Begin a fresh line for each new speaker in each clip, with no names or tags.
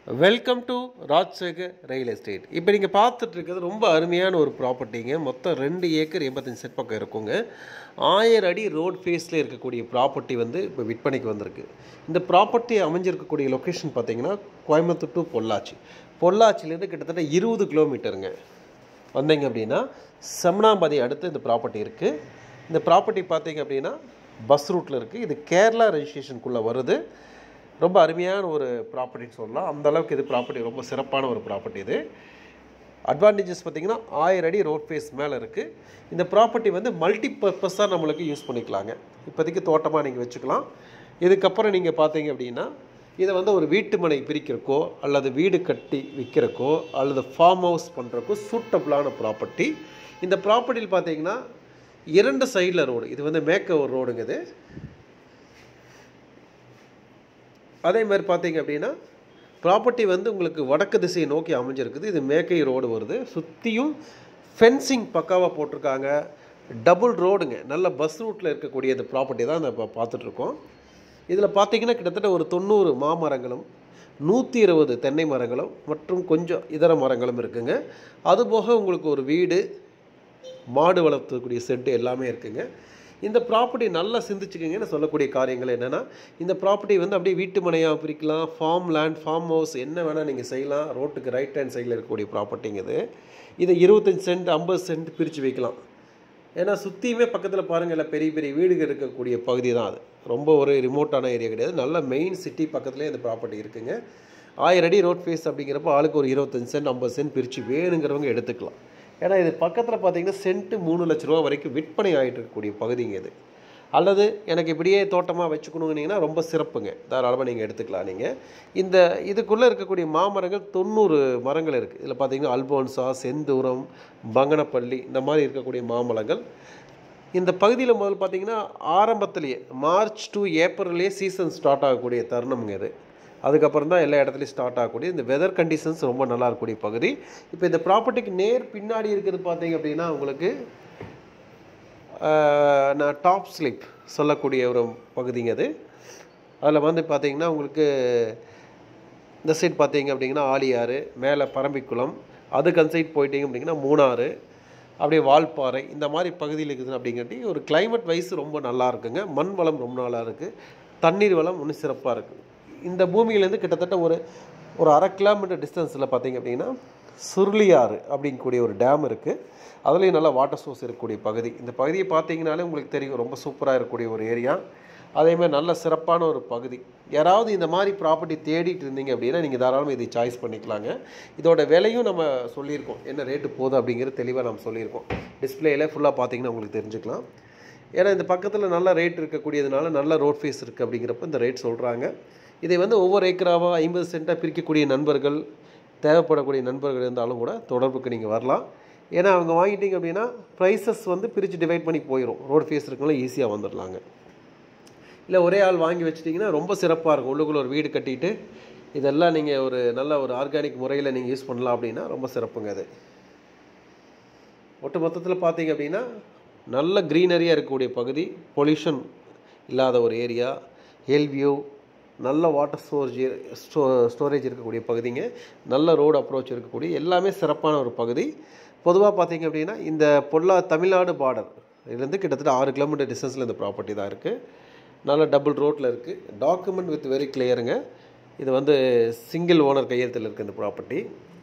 welcome to Rajsekhar real estate இப்போ நீங்கள் பார்த்துட்டு இருக்கிறது ரொம்ப அருமையான ஒரு ப்ராப்பர்ட்டிங்க மொத்தம் ரெண்டு ஏக்கர் எண்பத்தஞ்சு செட் பக்கம் இருக்குங்க ஆயிரம் அடி ரோட் ஃபேஸில் இருக்கக்கூடிய ப்ராப்பர்ட்டி வந்து இப்போ விற்பனைக்கு வந்திருக்கு இந்த ப்ராப்பர்ட்டி அமைஞ்சிருக்கக்கூடிய லொக்கேஷன் பார்த்தீங்கன்னா கோயம்புத்தூர் டு பொள்ளாச்சி பொள்ளாச்சிலேருந்து கிட்டத்தட்ட இருபது கிலோமீட்டருங்க வந்தீங்க அப்படின்னா செம்னாபாதி அடுத்து இந்த ப்ராப்பர்ட்டி இருக்குது இந்த ப்ராப்பர்ட்டி பார்த்தீங்க அப்படின்னா பஸ் ரூட்டில் இருக்குது இது கேரளா ரெஜிஸ்ட்ரேஷனுக்குள்ளே வருது ரொம்ப அருமையான ஒரு ப்ராப்பர்ட்டின்னு சொல்லலாம் அந்த அளவுக்கு இது ப்ராப்பர்ட்டி ரொம்ப சிறப்பான ஒரு ப்ராப்பர்ட்டி இது அட்வான்டேஜஸ் பார்த்தீங்கன்னா ஆயிரம் அடி ரோட் ஃபேஸ் மேலே இருக்குது இந்த ப்ராப்பர்ட்டி வந்து மல்டி பர்பஸாக நம்மளுக்கு யூஸ் பண்ணிக்கலாங்க இப்போதைக்கு தோட்டமாக நீங்கள் வச்சுக்கலாம் இதுக்கப்புறம் நீங்கள் பார்த்தீங்க அப்படின்னா இதை வந்து ஒரு வீட்டு மனை பிரிக்கிறக்கோ அல்லது வீடு கட்டி விற்கிறக்கோ அல்லது ஃபார்ம் ஹவுஸ் பண்ணுறக்கோ சூட்டபிளான ப்ராப்பர்ட்டி இந்த ப்ராப்பர்ட்டியில் பார்த்தீங்கன்னா இரண்டு சைடில் ரோடு இது வந்து மேக்க ஒரு ரோடுங்க இது அதே மாதிரி பார்த்தீங்க அப்படின்னா ப்ராப்பர்ட்டி வந்து உங்களுக்கு வடக்கு திசையை நோக்கி அமைஞ்சிருக்குது இது மேக்கை ரோடு வருது சுற்றியும் ஃபென்சிங் பக்காவாக போட்டிருக்காங்க டபுள் ரோடுங்க நல்ல பஸ் ரூட்டில் இருக்கக்கூடிய இந்த ப்ராப்பர்ட்டி தான் இப்போ பார்த்துட்ருக்கோம் இதில் பார்த்தீங்கன்னா கிட்டத்தட்ட ஒரு தொண்ணூறு மாமரங்களும் நூற்றி இருபது தென்னை மரங்களும் மற்றும் கொஞ்சம் இதர மரங்களும் இருக்குங்க அதுபோக உங்களுக்கு ஒரு வீடு மாடு வளர்த்தக்கூடிய செட்டு எல்லாமே இருக்குங்க இந்த ப்ராப்பர்ட்டி நல்லா சிந்திச்சுக்கங்கன்னு சொல்லக்கூடிய காரியங்கள் என்னென்னா இந்த ப்ராப்பர்ட்டி வந்து அப்படியே வீட்டு மனையாக பிரிக்கலாம் ஃபார்ம் லேண்ட் ஃபார்ம் ஹவுஸ் என்ன வேணால் நீங்கள் செய்யலாம் ரோட்டுக்கு ரைட் ஹேண்ட் சைடில் இருக்கக்கூடிய ப்ராப்பர்ட்டிங்க இது இதை இருபத்தஞ்சி சென்ட் ஐம்பது சென்ட் பிரித்து வைக்கலாம் ஏன்னா சுற்றியுமே பக்கத்தில் பாருங்கள் எல்லாம் பெரிய பெரிய வீடுகள் இருக்கக்கூடிய பகுதி தான் அது ரொம்ப ஒரு ரிமோட்டான ஏரியா கிடையாது நல்ல மெயின் சிட்டி பக்கத்துலேயே இந்த ப்ராப்பர்ட்டி இருக்குங்க ஆயிரம் அடி ரோட் ஃபேஸ் அப்படிங்கிறப்போ ஆளுக்கு ஒரு இருபத்தஞ்சி சென்ட் ஐம்பது சென்ட் பிரித்து வேணுங்கிறவங்க எடுத்துக்கலாம் ஏன்னா இது பக்கத்தில் பார்த்தீங்கன்னா சென்ட்டு மூணு லட்ச ரூபா வரைக்கும் விற்பனை ஆகிட்டு இருக்கக்கூடிய பகுதிங்க இது அல்லது எனக்கு இப்படியே தோட்டமாக வச்சுக்கணுங்கன்னா ரொம்ப சிறப்புங்க தாராளமாக நீங்கள் எடுத்துக்கலாம் நீங்கள் இந்த இதுக்குள்ளே இருக்கக்கூடிய மாமரங்கள் தொண்ணூறு மரங்கள் இருக்குது இதில் பார்த்தீங்கன்னா அல்போன்சா செந்தூரம் பங்கனப்பள்ளி இந்த மாதிரி இருக்கக்கூடிய மாமரங்கள் இந்த பகுதியில் முதல் பார்த்தீங்கன்னா ஆரம்பத்திலேயே மார்ச் டு ஏப்ரல்லே சீசன் ஸ்டார்ட் ஆகக்கூடிய தருணம்ங்க இது அதுக்கப்புறம் தான் எல்லா இடத்துலையும் ஸ்டார்ட் ஆகக்கூடிய இந்த வெதர் கண்டிஷன்ஸ் ரொம்ப நல்லா இருக்கக்கூடிய பகுதி இப்போ இந்த ப்ராப்பர்ட்டிக்கு நேர் பின்னாடி இருக்கிறது பார்த்தீங்க அப்படின்னா உங்களுக்கு நான் டாப் ஸ்லிப் சொல்லக்கூடிய ஒரு பகுதிங்க அது அதில் வந்து பார்த்தீங்கன்னா உங்களுக்கு இந்த சைட் பார்த்தீங்க அப்படிங்கன்னா ஆலியாறு மேலே பரம்பிக்குளம் அதுக்கு அந்த சைட் போயிட்டீங்க அப்படிங்கன்னா மூணாறு அப்படியே வால்பாறை இந்த மாதிரி பகுதியில் இருக்குது அப்படிங்காட்டி ஒரு கிளைமேட் வைஸ் ரொம்ப நல்லா இருக்குங்க மண் வளம் ரொம்ப நல்லா இருக்குது தண்ணீர் வளம் இன்னும் சிறப்பாக இருக்குது இந்த பூமியிலேருந்து கிட்டத்தட்ட ஒரு ஒரு அரை கிலோமீட்டர் டிஸ்டன்ஸில் பார்த்தீங்க அப்படின்னா சுருளியாறு அப்படிங்கக்கூடிய ஒரு டேம் இருக்குது அதுலேயும் நல்லா வாட்டர் சோர்ஸ் இருக்கக்கூடிய பகுதி இந்த பகுதியை பார்த்தீங்கனாலே உங்களுக்கு தெரியும் ரொம்ப சூப்பராக இருக்கக்கூடிய ஒரு ஏரியா அதேமாதிரி நல்ல சிறப்பான ஒரு பகுதி யாராவது இந்த மாதிரி ப்ராப்பர்ட்டி தேடிட்டு இருந்தீங்க அப்படின்னா நீங்கள் தாராளமாக இதை சாய்ஸ் பண்ணிக்கலாங்க இதோட விலையும் நம்ம சொல்லியிருக்கோம் என்ன ரேட்டு போகுது அப்படிங்கிறது தெளிவாக நம்ம சொல்லியிருக்கோம் டிஸ்பிளேயில் ஃபுல்லாக பார்த்தீங்கன்னா உங்களுக்கு தெரிஞ்சுக்கலாம் ஏன்னா இந்த பக்கத்தில் நல்ல ரேட் இருக்கக்கூடியதுனால நல்ல ரோட் ஃபேஸ் இருக்குது அப்படிங்கிறப்ப இந்த ரேட் சொல்கிறாங்க இதை வந்து ஒவ்வொரு ஏக்கராவாக ஐம்பது சென்ட்டாக பிரிக்கக்கூடிய நண்பர்கள் தேவைப்படக்கூடிய நண்பர்கள் இருந்தாலும் கூட தொடர்புக்கு நீங்கள் வரலாம் ஏன்னா அவங்க வாங்கிட்டீங்க அப்படின்னா ப்ரைஸஸ் வந்து பிரித்து டிவைட் பண்ணி போயிடும் ரோட் ஃபேஸ் இருக்கனால ஈஸியாக வந்துடலாங்க இல்லை ஒரே ஆள் வாங்கி வச்சிட்டிங்கன்னா ரொம்ப சிறப்பாக இருக்கும் உள்ளுக்குள்ளே ஒரு வீடு கட்டிட்டு இதெல்லாம் நீங்கள் ஒரு நல்ல ஒரு ஆர்கானிக் முறையில் நீங்கள் யூஸ் பண்ணலாம் அப்படின்னா ரொம்ப சிறப்புங்க அது ஒட்டு மொத்தத்தில் பார்த்தீங்க அப்படின்னா நல்ல க்ரீனரியாக இருக்கக்கூடிய பகுதி பொல்யூஷன் இல்லாத ஒரு ஏரியா ஹெல்வியூ நல்ல வாட்டர் ஸ்டோரேஜ் ஸ்டோ ஸ்டோரேஜ் இருக்கக்கூடிய பகுதிங்க நல்ல ரோடு அப்ரோச் இருக்கக்கூடிய எல்லாமே சிறப்பான ஒரு பகுதி பொதுவாக பார்த்தீங்க அப்படின்னா இந்த பொல்லா தமிழ்நாடு பார்டர் இதுலேருந்து கிட்டத்தட்ட ஆறு கிலோமீட்டர் டிஸ்டன்ஸில் இந்த ப்ராப்பர்ட்டி தான் இருக்குது நல்ல டபுள் ரோட்டில் இருக்குது டாக்குமெண்ட் வித் வெரி கிளியருங்க இது வந்து சிங்கிள் ஓனர் கையெழுத்தில் இருக்குது இந்த ப்ராப்பர்ட்டி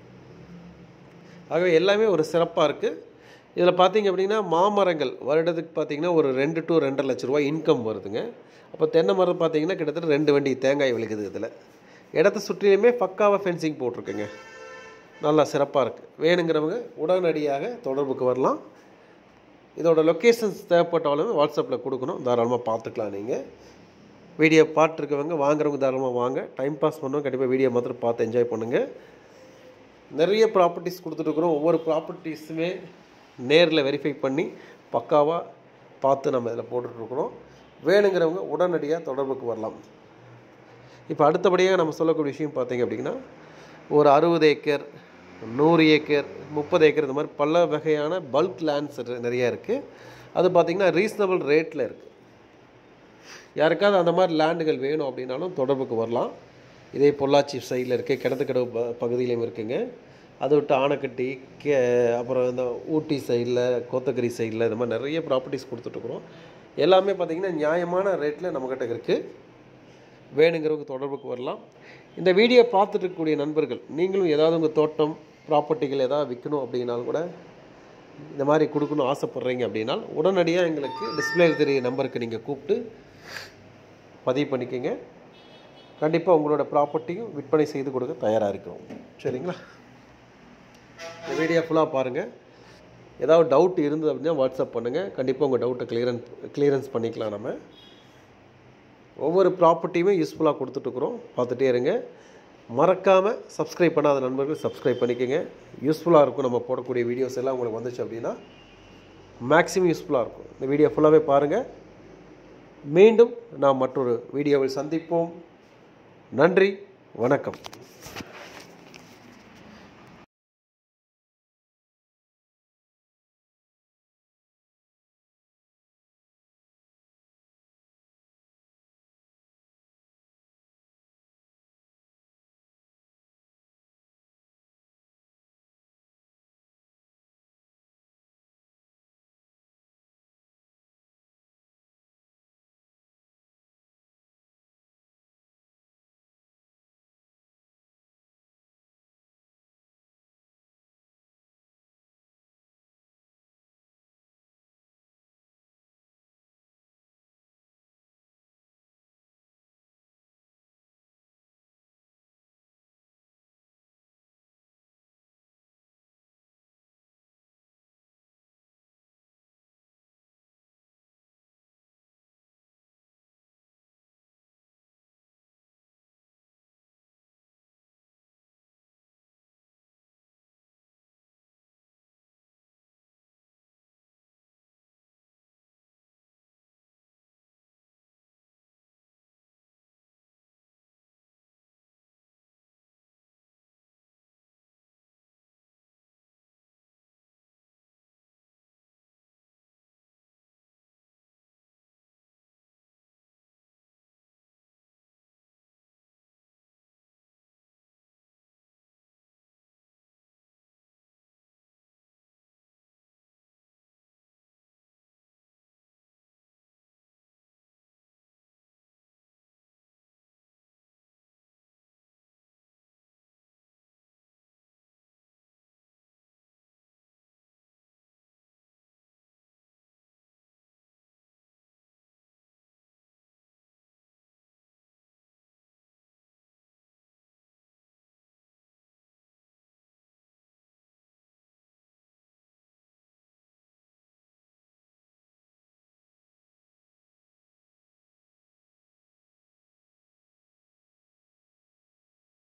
ஆகவே எல்லாமே ஒரு சிறப்பாக இருக்குது இதில் பார்த்தீங்க அப்படின்னா மாமரங்கள் வருடத்துக்கு பார்த்தீங்கன்னா ஒரு ரெண்டு டு ரெண்டரை லட்ச ரூபா இன்கம் வருதுங்க அப்போ தென்னை மரம் பார்த்தீங்கன்னா கிட்டத்தட்ட ரெண்டு வண்டி தேங்காய் விழுக்குது இதில் இடத்த சுற்றிலுமே பக்காவாக ஃபென்சிங் போட்டிருக்குங்க நல்லா சிறப்பாக இருக்குது வேணுங்கிறவங்க உடனடியாக தொடர்புக்கு வரலாம் இதோட லொக்கேஷன்ஸ் தேவைப்பட்டாலுமே வாட்ஸ்அப்பில் கொடுக்கணும் தாராளமாக பார்த்துக்கலாம் நீங்கள் வீடியோ பார்த்துருக்கவங்க வாங்குறவங்க தாராளமாக வாங்க டைம் பாஸ் பண்ணுவோம் கண்டிப்பாக வீடியோ மாத்திரம் பார்த்து என்ஜாய் பண்ணுங்கள் நிறைய ப்ராப்பர்ட்டிஸ் கொடுத்துட்ருக்குறோம் ஒவ்வொரு ப்ராப்பர்ட்டிஸுமே நேரில் வெரிஃபை பண்ணி பக்காவாக பார்த்து நம்ம இதில் போட்டுட்ருக்குறோம் வேணுங்கிறவங்க உடனடியாக தொடர்புக்கு வரலாம் இப்போ அடுத்தபடியாக நம்ம சொல்லக்கூடிய விஷயம் பார்த்தீங்க அப்படின்னா ஒரு அறுபது ஏக்கர் நூறு ஏக்கர் முப்பது ஏக்கர் இந்த மாதிரி பல வகையான பல்க் லேண்ட்ஸ் நிறையா இருக்குது அது பார்த்திங்கன்னா ரீசனபிள் ரேட்டில் இருக்குது யாருக்காவது அந்த மாதிரி லேண்டுகள் வேணும் அப்படின்னாலும் தொடர்புக்கு வரலாம் இதே பொள்ளாச்சி சைடில் இருக்குது கிணத்துக்கடவு ப பகுதியிலையும் இருக்குங்க அதை விட்டு ஆனைக்கட்டி கே அப்புறம் இந்த ஊட்டி சைடில் கோத்தகிரி சைடில் இந்த மாதிரி நிறைய ப்ராப்பர்ட்டிஸ் கொடுத்துட்ருக்குறோம் எல்லாமே பார்த்திங்கன்னா நியாயமான ரேட்டில் நம்மக்கிட்ட இருக்குது வேணுங்கிறவங்க தொடர்புக்கு வரலாம் இந்த வீடியோ பார்த்துட்டு இருக்கக்கூடிய நண்பர்கள் நீங்களும் ஏதாவது உங்கள் தோட்டம் ப்ராப்பர்ட்டிகள் ஏதாவது விற்கணும் அப்படின்னாலும் கூட இந்த மாதிரி கொடுக்கணும் ஆசைப்பட்றீங்க அப்படின்னா உடனடியாக எங்களுக்கு டிஸ்பிளேல தெரிய நம்பருக்கு நீங்கள் கூப்பிட்டு பதிவு பண்ணிக்கோங்க கண்டிப்பாக உங்களோட ப்ராப்பர்ட்டியும் விற்பனை செய்து கொடுக்க தயாராக இருக்கிறோம் சரிங்களா இந்த வீடியோ ஃபுல்லாக பாருங்கள் ஏதாவது டவுட் இருந்தது அப்படின்னா வாட்ஸ்அப் பண்ணுங்கள் கண்டிப்பாக உங்கள் டவுட்டை கிளியரன்ஸ் கிளியரன்ஸ் பண்ணிக்கலாம் நம்ம ஒவ்வொரு ப்ராப்பர்ட்டியுமே யூஸ்ஃபுல்லாக கொடுத்துட்ருக்குறோம் பார்த்துட்டே இருங்க மறக்காமல் சப்ஸ்கிரைப் பண்ணாத நண்பர்கள் சப்ஸ்கிரைப் பண்ணிக்கோங்க யூஸ்ஃபுல்லாக இருக்கும் நம்ம போடக்கூடிய வீடியோஸ் எல்லாம் உங்களுக்கு வந்துச்சு அப்படின்னா மேக்ஸிமம் யூஸ்ஃபுல்லாக இருக்கும் இந்த வீடியோ ஃபுல்லாகவே பாருங்கள் மீண்டும் நாம் மற்றொரு வீடியோவில் சந்திப்போம் நன்றி வணக்கம்